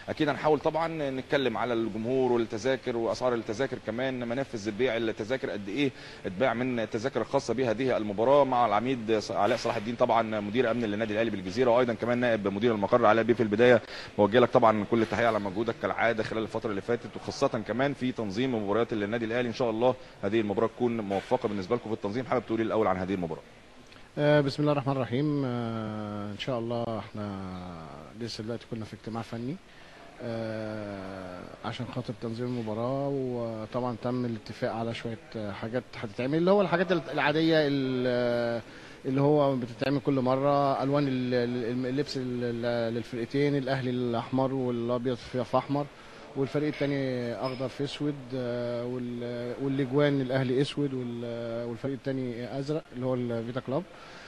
اكيد هنحاول طبعا نتكلم على الجمهور والتذاكر واسعار التذاكر كمان منافذ بيع التذاكر قد ايه اتباع من التذاكر الخاصه بهذه المباراه مع العميد علاء صلاح الدين طبعا مدير امن للنادي الاهلي بالجزيره وايضا كمان نائب مدير المقر علاء بيه في البدايه بوجه لك طبعا كل التحيه على مجهودك كالعاده خلال الفتره اللي فاتت وخاصه كمان في تنظيم مباريات للنادي الاهلي ان شاء الله هذه المباراه تكون موفقه بالنسبه لكم في التنظيم حابب تقولي الاول عن هذه المباراه آه، بسم الله الرحمن الرحيم آه، ان شاء الله احنا لسه دلوقتي كنا في اجتماع فني آه، عشان خاطر تنظيم المباراه وطبعا تم الاتفاق على شويه آه، حاجات هتتعمل اللي هو الحاجات العاديه ال- اللي هو بتتعمل كل مره الوان ال- ال- اللبس ال- للفرقتين الاهلي الاحمر والابيض في في احمر والفريق التاني اخضر في اسود آه، وال- والاجوان الاهلي اسود وال- والفريق التاني ازرق اللي هو الفيتا كلاب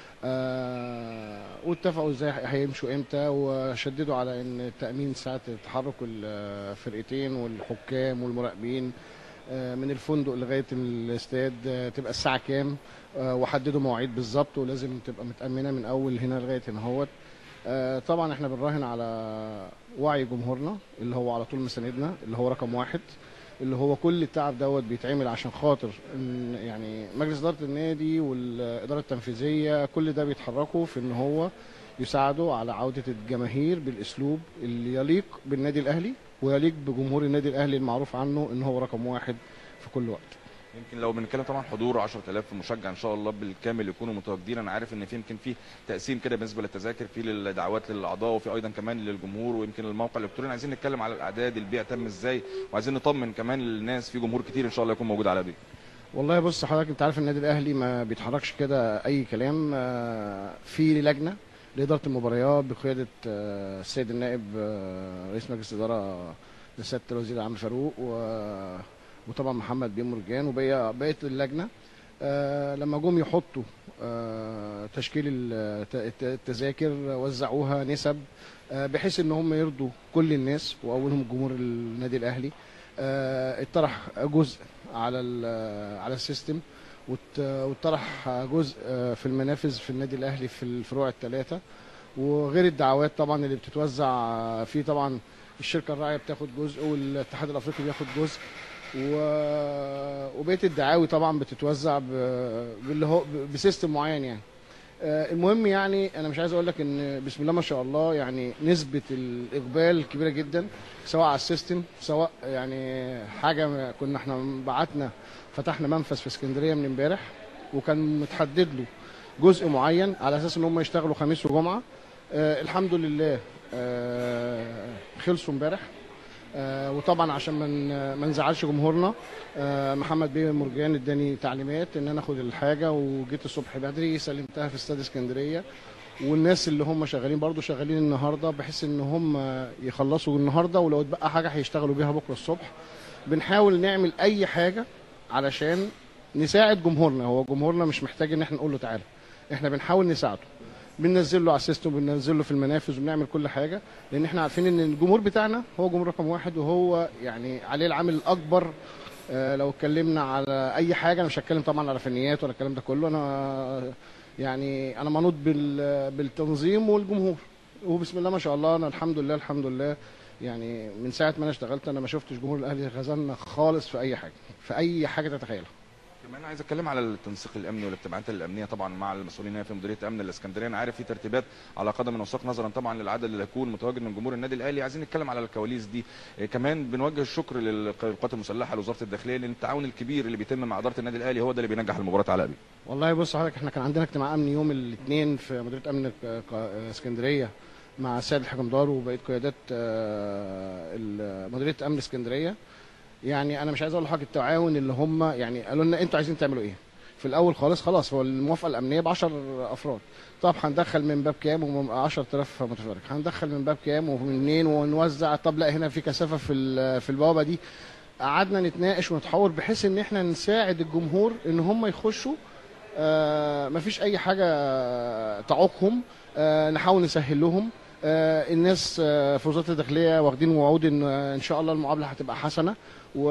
آه، واتفقوا ازاي هيمشوا امتى وشددوا على ان التامين ساعه تحرك الفرقتين والحكام والمراقبين آه، من الفندق لغايه الاستاد آه، تبقى الساعه كام آه، وحددوا مواعيد بالظبط ولازم تبقى متامنه من اول هنا لغايه هنا هوت آه، طبعا احنا بنراهن على وعي جمهورنا اللي هو على طول مساندنا اللي هو رقم واحد اللي هو كل التعب دوت بيتعمل عشان خاطر إن يعني مجلس اداره النادي والاداره التنفيذيه كل ده بيتحركوا في ان هو يساعدوا على عوده الجماهير بالاسلوب اللي يليق بالنادي الاهلي ويليق بجمهور النادي الاهلي المعروف عنه ان هو رقم واحد في كل وقت يمكن لو بنتكلم طبعا حضور 10000 مشجع ان شاء الله بالكامل يكونوا متواجدين انا عارف ان في يمكن في تقسيم كده بالنسبه للتذاكر في للدعوات للاعضاء وفي ايضا كمان للجمهور ويمكن الموقع الالكتروني عايزين نتكلم على الاعداد البيع تم ازاي وعايزين نطمن كمان للناس في جمهور كتير ان شاء الله يكون موجود على بيه والله بص حضرتك انت عارف النادي الاهلي ما بيتحركش كده اي كلام آه، في لجنه لاداره المباريات بقياده آه، السيد النائب آه، رئيس مجلس الاداره لسياده الوزير عامر فاروق و- وطبعا محمد بن مرجان وبقيه بقيه اللجنه آه، لما جم يحطوا آه، تشكيل الت- الت- التذاكر وزعوها نسب آه، بحيث ان هم يرضوا كل الناس واولهم جمهور النادي الاهلي آه، اتطرح جزء على ال- على السيستم وات- واتطرح جزء آه، في المنافذ في النادي الاهلي في الفروع الثلاثه وغير الدعوات طبعا اللي بتتوزع آه، في طبعا الشركه الراعيه بتاخد جزء والاتحاد الافريقي بياخد جزء و... وبقيه الدعاوي طبعا بتتوزع ب... باللي هو ب- بسيستم معين يعني آه، المهم يعني انا مش عايز اقول لك ان بسم الله ما شاء الله يعني نسبه الاقبال كبيره جدا سواء على السيستم سواء يعني حاجه ما- كنا احنا بعتنا فتحنا منفذ في اسكندريه من امبارح وكان متحدد له جزء معين على اساس ان هم يشتغلوا خميس وجمعه آه الحمد لله آه خلصوا امبارح آه وطبعا عشان ما ن- ما نزعلش جمهورنا آه محمد بيه مرجان اداني تعليمات ان انا اخد الحاجه وجيت الصبح بدري سلمتها في استاد اسكندريه والناس اللي هم شغالين برضو شغالين النهارده بحيث ان هم يخلصوا النهارده ولو اتبقى حاجه هيشتغلوا بيها بكره الصبح بنحاول نعمل اي حاجه علشان نساعد جمهورنا هو جمهورنا مش محتاج ان احنا نقول له تعالى احنا بنحاول نساعده بننزل له على السيستم وبننزل له في المنافذ وبنعمل كل حاجه لان احنا عارفين ان الجمهور بتاعنا هو جمهور رقم واحد وهو يعني عليه العامل الاكبر آه، لو اتكلمنا على اي حاجه انا مش هتكلم طبعا على فنيات ولا الكلام ده كله انا يعني انا منوط بال- بالتنظيم والجمهور وبسم الله ما شاء الله انا الحمد لله الحمد لله يعني من ساعه ما انا اشتغلت انا ما شفتش جمهور الاهلي خذلنا خالص في اي حاجه في اي حاجه تتخيلها كمان عايز اتكلم على التنسيق الامني والاجتماعات الامنيه طبعا مع المسؤولين هنا في مديريه امن الاسكندريه انا عارف في ترتيبات على قدم وساق نظرا طبعا للعدد اللي هيكون متواجد من جمهور النادي الاهلي عايزين نتكلم على الكواليس دي إيه كمان بنوجه الشكر للقوات المسلحه لوزاره الداخليه لان التعاون الكبير اللي بيتم مع اداره النادي الاهلي هو ده اللي بينجح المباراه على ابي والله بص حضرتك احنا كان عندنا اجتماع امني يوم الاثنين في مديريه امن ق- ق- اسكندريه مع السيد الحكم دار وبقيه قيادات آه، ال- مديريه امن اسكندريه يعني انا مش عايز اقول لحضرتك التعاون اللي هم يعني قالوا لنا انتوا عايزين تعملوا ايه في الاول خالص خلاص هو الموافقه الامنيه ب 10 افراد طب هندخل من باب كام ومن 10000 متفرج هندخل من باب كام ومنين ونوزع طب لا هنا في كثافه في ال- في البوابه دي قعدنا نتناقش ونتحاور بحيث ان احنا نساعد الجمهور ان هم يخشوا آه مفيش اي حاجه تعوقهم آه نحاول نسهل لهم آه الناس آه في وزاره الداخليه واخدين وعود ان آه ان شاء الله المعامله هتبقى حسنه و...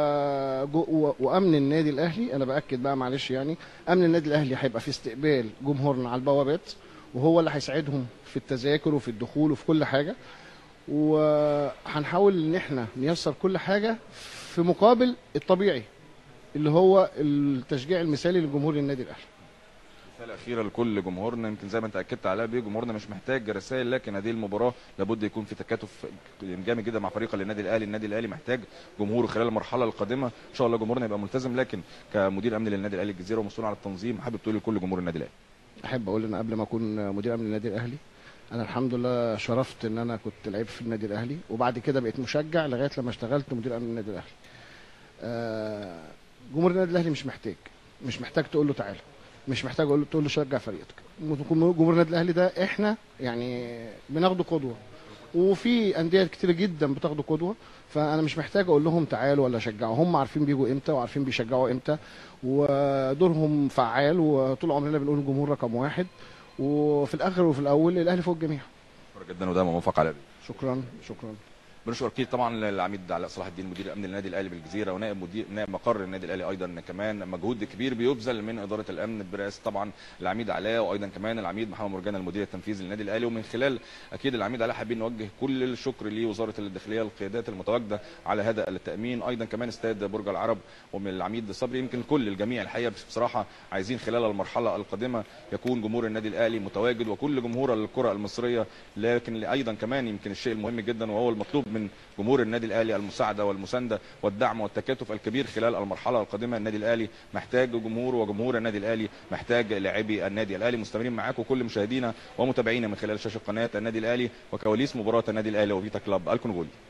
و... وامن النادي الاهلي انا باكد بقى معلش يعني امن النادي الاهلي هيبقى في استقبال جمهورنا على البوابات وهو اللي هيساعدهم في التذاكر وفي الدخول وفي كل حاجه وهنحاول ان احنا نيسر كل حاجه في مقابل الطبيعي اللي هو التشجيع المثالي لجمهور النادي الاهلي رساله اخيره لكل جمهورنا يمكن زي ما انت اكدت عليها بيه جمهورنا مش محتاج رسائل لكن هذه المباراه لابد يكون في تكاتف جامد جدا مع فريق النادي الاهلي النادي الاهلي محتاج جمهوره خلال المرحله القادمه ان شاء الله جمهورنا يبقى ملتزم لكن كمدير امن للنادي الاهلي الجزيره ومسؤول على التنظيم حابب تقول لكل جمهور النادي الاهلي احب اقول ان قبل ما اكون مدير امن النادي الاهلي انا الحمد لله شرفت ان انا كنت لعيب في النادي الاهلي وبعد كده بقيت مشجع لغايه لما اشتغلت مدير امن النادي الاهلي آه، جمهور النادي الاهلي مش محتاج مش محتاج تقول له تعالى مش محتاج اقول له تقول له شجع فريقك جمهور النادي الاهلي ده احنا يعني بناخده قدوه وفي انديه كتير جدا بتاخده قدوه فانا مش محتاج اقول لهم تعالوا ولا شجعوا هم عارفين بيجوا امتى وعارفين بيشجعوا امتى ودورهم فعال وطول عمرنا بنقول الجمهور رقم واحد وفي الاخر وفي الاول الاهلي فوق الجميع شكرا جدا وده موافق على بيه شكرا شكرا بنشكر اكيد طبعا العميد علاء صلاح الدين مدير امن النادي الاهلي بالجزيره ونائب مدير نائب مقر النادي الاهلي ايضا كمان مجهود كبير بيبذل من اداره الامن برئاسه طبعا العميد علاء وايضا كمان العميد محمد مرجان المدير التنفيذي للنادي الاهلي ومن خلال اكيد العميد علاء حابين نوجه كل الشكر لوزاره الداخليه القيادات المتواجده على هذا التامين ايضا كمان استاد برج العرب ومن العميد صبري يمكن كل الجميع الحقيقه بصراحه عايزين خلال المرحله القادمه يكون جمهور النادي الاهلي متواجد وكل جمهور الكره المصريه لكن ايضا كمان يمكن الشيء المهم جدا وهو المطلوب من جمهور النادي الاهلي المساعده والمسانده والدعم والتكاتف الكبير خلال المرحله القادمه النادي الاهلي محتاج جمهور وجمهور النادي الاهلي محتاج لاعبي النادي الاهلي مستمرين معاكم كل مشاهدينا ومتابعينا من خلال شاشه قناه النادي الاهلي وكواليس مباراه النادي الاهلي وفيتا كلاب الكونغولي